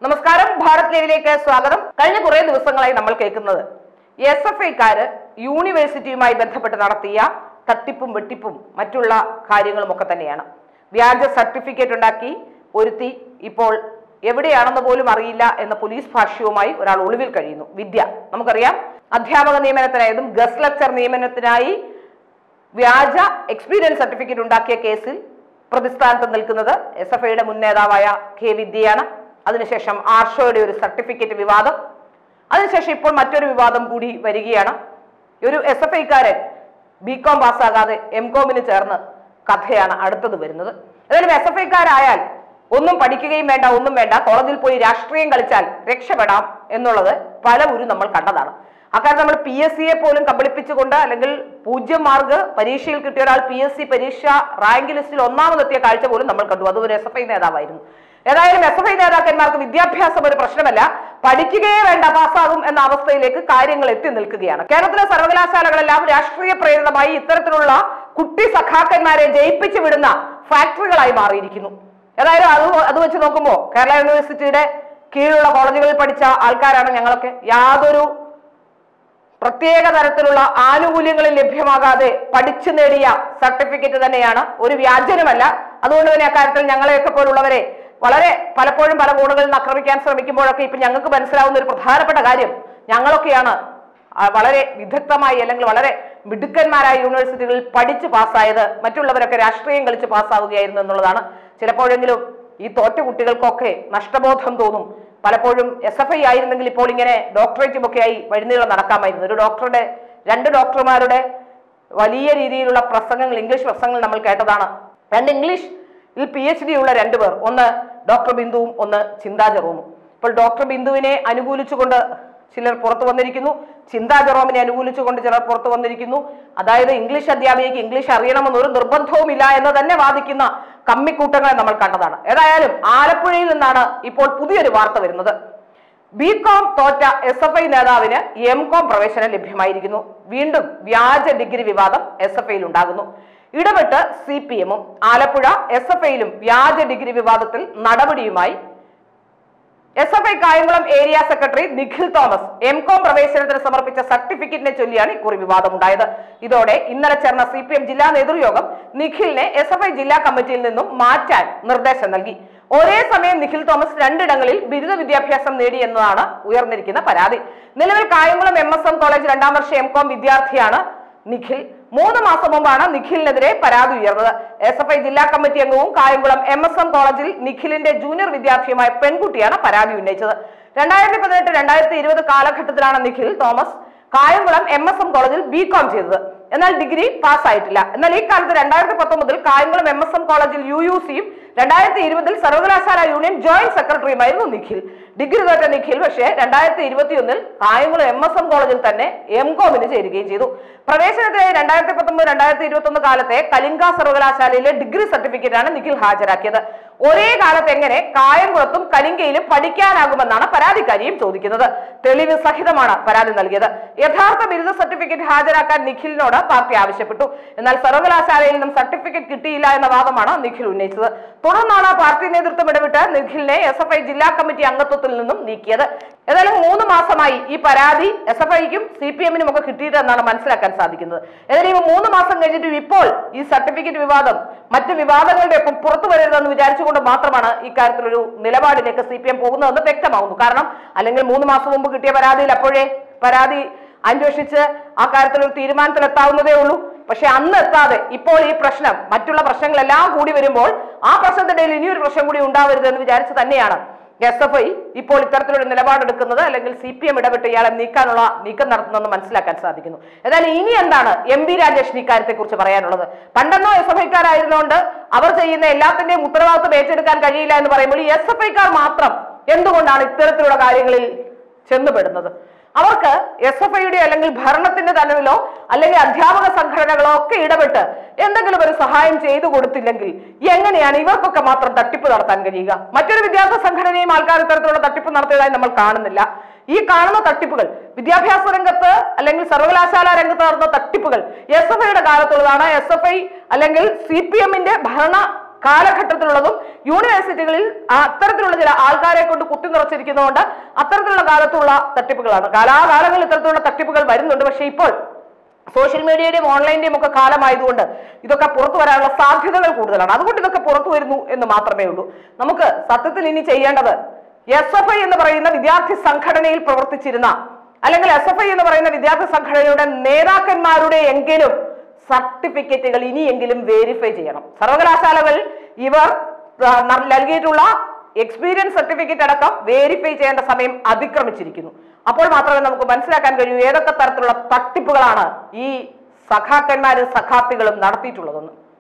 നമസ്കാരം ഭാരത് ലൈവിലേക്ക് സ്വാഗതം കഴിഞ്ഞ കുറെ ദിവസങ്ങളായി നമ്മൾ കേൾക്കുന്നത് എസ് എഫ് ഐക്കാര് യൂണിവേഴ്സിറ്റിയുമായി ബന്ധപ്പെട്ട് നടത്തിയ തട്ടിപ്പും വെട്ടിപ്പും മറ്റുള്ള കാര്യങ്ങളും ഒക്കെ തന്നെയാണ് വ്യാജ സർട്ടിഫിക്കറ്റ് ഉണ്ടാക്കി ഒരുത്തി ഇപ്പോൾ എവിടെയാണെന്ന് പോലും അറിയില്ല എന്ന പോലീസ് ഭാഷ്യവുമായി ഒരാൾ ഒളിവിൽ കഴിയുന്നു വിദ്യ നമുക്കറിയാം അധ്യാപക നിയമനത്തിനായതും ഗസ്റ്റ് ലെക്ചർ നിയമനത്തിനായി വ്യാജ എക്സ്പീരിയൻസ് സർട്ടിഫിക്കറ്റ് ഉണ്ടാക്കിയ കേസിൽ പ്രതിസ്ഥാനത്ത് നിൽക്കുന്നത് എസ് എഫ് ഐയുടെ മുൻ നേതാവായ കെ വിദ്യയാണ് അതിനുശേഷം ആർഷോയുടെ ഒരു സർട്ടിഫിക്കറ്റ് വിവാദം അതിനുശേഷം ഇപ്പോൾ മറ്റൊരു വിവാദം കൂടി വരികയാണ് ഒരു എസ് എഫ് ഐക്കാരൻ ബി കോം പാസ്സാകാതെ എം കോമിന് ചേർന്ന് കഥയാണ് അടുത്തത് വരുന്നത് ഏതായാലും എസ് എഫ് ഐക്കാരായാൽ ഒന്നും പഠിക്കുകയും വേണ്ട ഒന്നും വേണ്ട കോളേജിൽ പോയി രാഷ്ട്രീയം കളിച്ചാൽ രക്ഷപ്പെടാം എന്നുള്ളത് പലവരും നമ്മൾ കണ്ടതാണ് അക്കാര്യം നമ്മൾ പി എസ് സിയെ പോലും കബളിപ്പിച്ചുകൊണ്ട് അല്ലെങ്കിൽ പൂജ്യം മാർക്ക് പരീക്ഷയിൽ കിട്ടിയ ഒരാൾ പി എസ് സി പരീക്ഷ റാങ്ക് ലിസ്റ്റിൽ ഒന്നാമതെത്തിയ കാഴ്ച പോലും നമ്മൾ കണ്ടു അത് ഒരു എസ് എഫ് ഐ നേതാവായിരുന്നു ഏതായാലും എസ് എഫ് ഐ നേതാക്കന്മാർക്ക് വിദ്യാഭ്യാസം ഒരു പ്രശ്നമല്ല പഠിക്കുകയേ വേണ്ട പാസ്സാകും എന്ന അവസ്ഥയിലേക്ക് കാര്യങ്ങൾ എത്തി നിൽക്കുകയാണ് കേരളത്തിലെ സർവകലാശാലകളെല്ലാം രാഷ്ട്രീയ പ്രേരിതമായി ഇത്തരത്തിലുള്ള കുട്ടി സഖാക്കന്മാരെ ജയിപ്പിച്ചു വിടുന്ന ഫാക്ടറികളായി മാറിയിരിക്കുന്നു ഏതായാലും അത് അത് വെച്ച് നോക്കുമ്പോൾ കേരള യൂണിവേഴ്സിറ്റിയുടെ കീഴിലുള്ള കോളേജുകളിൽ പഠിച്ച ആൾക്കാരാണ് ഞങ്ങളൊക്കെ യാതൊരു പ്രത്യേക തരത്തിലുള്ള ആനുകൂല്യങ്ങളിൽ ലഭ്യമാകാതെ പഠിച്ചു നേടിയ സർട്ടിഫിക്കറ്റ് തന്നെയാണ് ഒരു വ്യാജനുമല്ല അതുകൊണ്ട് തന്നെ അക്കാര്യത്തിൽ ഞങ്ങളെയൊക്കെ പോലുള്ളവരെ വളരെ പലപ്പോഴും പല കോണുകളിൽ നിന്ന് ആക്രമിക്കാൻ ശ്രമിക്കുമ്പോഴൊക്കെ ഇപ്പൊ ഞങ്ങൾക്ക് മനസ്സിലാവുന്ന ഒരു പ്രധാനപ്പെട്ട കാര്യം ഞങ്ങളൊക്കെയാണ് ആ, വളരെ വിദഗ്ധമായി അല്ലെങ്കിൽ വളരെ മിടുക്കന്മാരായ യൂണിവേഴ്സിറ്റികളിൽ പഠിച്ച് പാസ്സായത് മറ്റുള്ളവരൊക്കെ രാഷ്ട്രീയം കളിച്ച് പാസ്സാവുകയായിരുന്നു എന്നുള്ളതാണ് ചിലപ്പോഴെങ്കിലും ഈ തോറ്റ കുട്ടികൾക്കൊക്കെ നഷ്ടബോധം തോന്നും പലപ്പോഴും എസ് എഫ് ഐ ആയിരുന്നെങ്കിൽ ഇപ്പോൾ ഇങ്ങനെ ഡോക്ടറേറ്റും ഒക്കെ ആയി വഴിനീളം നടക്കാമായിരുന്നു ഒരു ഡോക്ടറുടെ രണ്ട് ഡോക്ടർമാരുടെ വലിയ രീതിയിലുള്ള പ്രസംഗങ്ങൾ ഇംഗ്ലീഷ് പ്രസംഗങ്ങൾ നമ്മൾ കേട്ടതാണ് രണ്ട് ഇംഗ്ലീഷ് ഇതിൽ പി എച്ച് ഡി ഉള്ള രണ്ടുപേർ ഒന്ന് ഡോക്ടർ ബിന്ദുവും ഒന്ന് ചിന്താ ജെറോമും ഇപ്പോൾ ഡോക്ടർ ബിന്ദുവിനെ അനുകൂലിച്ചുകൊണ്ട് ചിലർ പുറത്തു വന്നിരിക്കുന്നു ചിന്താ ജെറോമിനെ അനുകൂലിച്ചുകൊണ്ട് ചിലർ പുറത്തു വന്നിരിക്കുന്നു അതായത് ഇംഗ്ലീഷ് അധ്യാപികയ്ക്ക് ഇംഗ്ലീഷ് അറിയണമെന്ന് ഒരു നിർബന്ധവുമില്ല എന്ന് തന്നെ വാദിക്കുന്ന കമ്മിക്കൂട്ടങ്ങളെ നമ്മൾ കണ്ടതാണ് ഏതായാലും ആലപ്പുഴയിൽ നിന്നാണ് ഇപ്പോൾ പുതിയൊരു വാർത്ത വരുന്നത് ബി കോം തോറ്റ എസ് എഫ് ഐ നേതാവിന് എം കോം പ്രവേശനം ലഭ്യമായിരിക്കുന്നു വീണ്ടും വ്യാജ ഡിഗ്രി വിവാദം എസ് എഫ് ഐയിൽ ഉണ്ടാകുന്നു ഇടപെട്ട് സി പി എമ്മും ആലപ്പുഴ എസ് എഫ് ഐയിലും വ്യാജ ഡിഗ്രി വിവാദത്തിൽ നടപടിയുമായി S F I Kayamkulam area secretary Nikhil Thomas M Com പ്രവേശനത്തിന് സമർപ്പിച്ച സർട്ടിഫിക്കറ്റിനെ ചൊല്ലിയാണ് ഇക്കുറി വിവാദമുണ്ടായത് ഇതോടെ ഇന്നലെ ചേർന്ന സി പി എം ജില്ലാ നേതൃയോഗം നിഖിലിനെ എസ് എഫ് ഐ ജില്ലാ കമ്മിറ്റിയിൽ നിന്നും മാറ്റാൻ നിർദ്ദേശം നൽകി ഒരേ സമയം നിഖിൽ തോമസ് രണ്ടിടങ്ങളിൽ ബിരുദ വിദ്യാഭ്യാസം നേടി എന്നതാണ് ഉയർന്നിരിക്കുന്ന പരാതി നിലവിൽ Kayamkulam M S M college രണ്ടാം വർഷ എം കോം വിദ്യാർത്ഥിയാണ് നിഖിൽ മൂന്ന് മാസം മുമ്പാണ് നിഖിലിനെതിരെ പരാതി ഉയർന്നത് എസ് എഫ് ഐ ജില്ലാ കമ്മിറ്റി അംഗവും കായംകുളം എം എസ് എം കോളേജിൽ നിഖിലിന്റെ ജൂനിയർ വിദ്യാർത്ഥിയുമായ പെൺകുട്ടിയാണ് പരാതി ഉന്നയിച്ചത് രണ്ടായിരത്തി പതിനെട്ട് രണ്ടായിരത്തി ഇരുപത് കാലഘട്ടത്തിലാണ് Nikhil Thomas Kayamkulam M S M കോളേജിൽ ബി കോം ചെയ്തത് എന്നാൽ ഡിഗ്രി പാസ്സായിട്ടില്ല എന്നാൽ ഈ കാലത്ത് രണ്ടായിരത്തി പത്തൊമ്പതിൽ കായംകുളം എം എസ് എം കോളേജിൽ യു യു സിയും രണ്ടായിരത്തി ഇരുപതിൽ സർവകലാശാല യൂണിയൻ ജോയിന്റ് സെക്രട്ടറിയുമായിരുന്നു നിഖിൽ ഡിഗ്രി തോറ്റ നിഖിൽ പക്ഷേ രണ്ടായിരത്തി ഇരുപത്തിയൊന്നിൽ കായംകുളം എം എസ് എം കോളേജിൽ തന്നെ എം കോമിന് ചേരുകയും ചെയ്തു പ്രവേശനത്തിനായി രണ്ടായിരത്തി പത്തൊമ്പത് രണ്ടായിരത്തി ഇരുപത്തി ഒന്ന് കാലത്തെ കലിംഗ സർവകലാശാലയിലെ ഡിഗ്രി സർട്ടിഫിക്കറ്റാണ് നിഖിൽ ഹാജരാക്കിയത് ഒരേ കാലത്ത് എങ്ങനെ കായംകുളത്തും കലിംഗയിലും പഠിക്കാനാകുമെന്നാണ് പരാതിക്കാരിയും ചോദിക്കുന്നത് തെളിവ് സഹിതമാണ് പരാതി നൽകിയത് യഥാർത്ഥ ബിരുദ സർട്ടിഫിക്കറ്റ് ഹാജരാക്കാൻ നിഖിലിനോട് പാർട്ടി ആവശ്യപ്പെട്ടു എന്നാൽ സർവകലാശാലയിൽ നിന്നും സർട്ടിഫിക്കറ്റ് കിട്ടിയില്ല എന്ന വാദമാണ് നിഖിൽ ഉന്നയിച്ചത് തുടർന്നാണ് പാർട്ടി നേതൃത്വം ഇടപെട്ട് നിഖിലിനെ എസ് എഫ് ഐ ജില്ലാ കമ്മിറ്റി അംഗത്വത്തിൽ നിന്നും നീക്കിയത് ഏതായാലും മൂന്ന് മാസമായി ഈ പരാതി എസ് എഫ് ഐക്കും സി പി എമ്മിനും ഒക്കെ കിട്ടിയതെന്നാണ് മനസ്സിലാക്കാൻ സാധിക്കുന്നത് ഏതായാലും ഈ മൂന്ന് മാസം കഴിഞ്ഞിട്ടും ഇപ്പോൾ ഈ സർട്ടിഫിക്കറ്റ് വിവാദം മറ്റ് വിവാദങ്ങളുടെ ഒപ്പം പുറത്തു വരരുതെന്ന് വിചാരിച്ചുകൊണ്ട് മാത്രമാണ് ഇക്കാര്യത്തിലൊരു നിലപാടിലേക്ക് സി പി എം പോകുന്നതെന്ന് വ്യക്തമാകുന്നു കാരണം അല്ലെങ്കിൽ മൂന്ന് മാസം മുമ്പ് കിട്ടിയ പരാതിയിൽ അപ്പോഴേ പരാതി അന്വേഷിച്ച് ആ കാര്യത്തിൽ ഒരു തീരുമാനത്തിലെത്താവുന്നതേ ഉള്ളൂ പക്ഷെ അന്ന് എത്താതെ ഇപ്പോൾ ഈ പ്രശ്നം മറ്റുള്ള പ്രശ്നങ്ങളെല്ലാം കൂടി വരുമ്പോൾ ആ പ്രശ്നത്തിനിടയിൽ ഇനിയൊരു പ്രശ്നം കൂടി ഉണ്ടാവരുത് എന്ന് വിചാരിച്ച് തന്നെയാണ് എസ് എഫ് ഐ ഇപ്പോൾ ഇത്തരത്തിലൊരു നിലപാടെടുക്കുന്നത് അല്ലെങ്കിൽ സി പി എം ഇടപെട്ട് ഇയാളെ നീക്കാനുള്ള നീക്കം നടത്തുന്നതെന്ന് മനസ്സിലാക്കാൻ സാധിക്കുന്നു ഏതായാലും ഇനി എന്താണ് എം പി രാജേഷിന് ഇക്കാര്യത്തെ കുറിച്ച് പറയാനുള്ളത് പണ്ടെന്നോ എസ് എഫ് ഐക്കാരായിരുന്നുകൊണ്ട് അവർ ചെയ്യുന്ന എല്ലാത്തിന്റെയും ഉത്തരവാദിത്വം ഏറ്റെടുക്കാൻ കഴിയില്ല എന്ന് പറയുമ്പോൾ ഈ എസ് എഫ് ഐക്കാർ മാത്രം എന്തുകൊണ്ടാണ് ഇത്തരത്തിലുള്ള കാര്യങ്ങളിൽ ചെന്നുപെടുന്നത് അവർക്ക് എസ് എഫ് ഐയുടെ അല്ലെങ്കിൽ ഭരണത്തിന്റെ തലവിലോ അല്ലെങ്കിൽ അധ്യാപക സംഘടനകളോ ഒക്കെ ഇടപെട്ട് എന്തെങ്കിലും ഒരു സഹായം ചെയ്തു കൊടുത്തില്ലെങ്കിൽ എങ്ങനെയാണ് ഇവർക്കൊക്കെ മാത്രം തട്ടിപ്പ് നടത്താൻ കഴിയുക മറ്റൊരു വിദ്യാർത്ഥി സംഘടനയും ആൾക്കാർ ഇത്തരത്തിലുള്ള തട്ടിപ്പ് നടത്തിയതായി നമ്മൾ കാണുന്നില്ല ഈ കാണുന്ന തട്ടിപ്പുകൾ വിദ്യാഭ്യാസ രംഗത്ത് അല്ലെങ്കിൽ സർവകലാശാല രംഗത്ത് നടന്ന തട്ടിപ്പുകൾ എസ് എഫ് ഐയുടെ കാലത്തുള്ളതാണ് എസ് എഫ് ഐ അല്ലെങ്കിൽ സി പി എമ്മിന്റെ ഭരണ കാലഘട്ടത്തിലുള്ളതും യൂണിവേഴ്സിറ്റികളിൽ ആ അത്തരത്തിലുള്ള ചില ആൾക്കാരെ കൊണ്ട് കുത്തി നിറച്ചിരിക്കുന്നതുകൊണ്ട് അത്തരത്തിലുള്ള കാലത്തുള്ള തട്ടിപ്പുകളാണ് കാലാകാലങ്ങളിൽ ഇത്തരത്തിലുള്ള തട്ടിപ്പുകൾ വരുന്നുണ്ട് പക്ഷേ ഇപ്പോൾ സോഷ്യൽ മീഡിയയുടെയും ഓൺലൈന്റെയും ഒക്കെ കാലമായതുകൊണ്ട് ഇതൊക്കെ പുറത്തു വരാനുള്ള സാധ്യതകൾ കൂടുതലാണ് അതുകൊണ്ട് ഇതൊക്കെ പുറത്തു വരുന്നു എന്ന് മാത്രമേ ഉള്ളൂ നമുക്ക് സത്യത്തിൽ ഇനി ചെയ്യേണ്ടത് എസ് എഫ് ഐ എന്ന് പറയുന്ന വിദ്യാർത്ഥി സംഘടനയിൽ പ്രവർത്തിച്ചിരുന്ന അല്ലെങ്കിൽ എസ് എഫ് ഐ എന്ന് പറയുന്ന വിദ്യാർത്ഥി സംഘടനയുടെ നേതാക്കന്മാരുടെ എങ്കിലും സർട്ടിഫിക്കറ്റുകൾ ഇനിയെങ്കിലും വെരിഫൈ ചെയ്യണം സർവകലാശാലകൾ ഇവർ ആ, ന- നൽകിയിട്ടുള്ള എക്സ്പീരിയൻസ് സർട്ടിഫിക്കറ്റ് അടക്കം വെരിഫൈ ചെയ്യേണ്ട സമയം അതിക്രമിച്ചിരിക്കുന്നു അപ്പോൾ മാത്രമേ നമുക്ക് മനസ്സിലാക്കാൻ കഴിയൂ ഏതൊക്കെ തരത്തിലുള്ള തട്ടിപ്പുകളാണ് ഈ സഖാക്കന്മാരും സഖാത്തികളും നടത്തിയിട്ടുള്ളതെന്ന്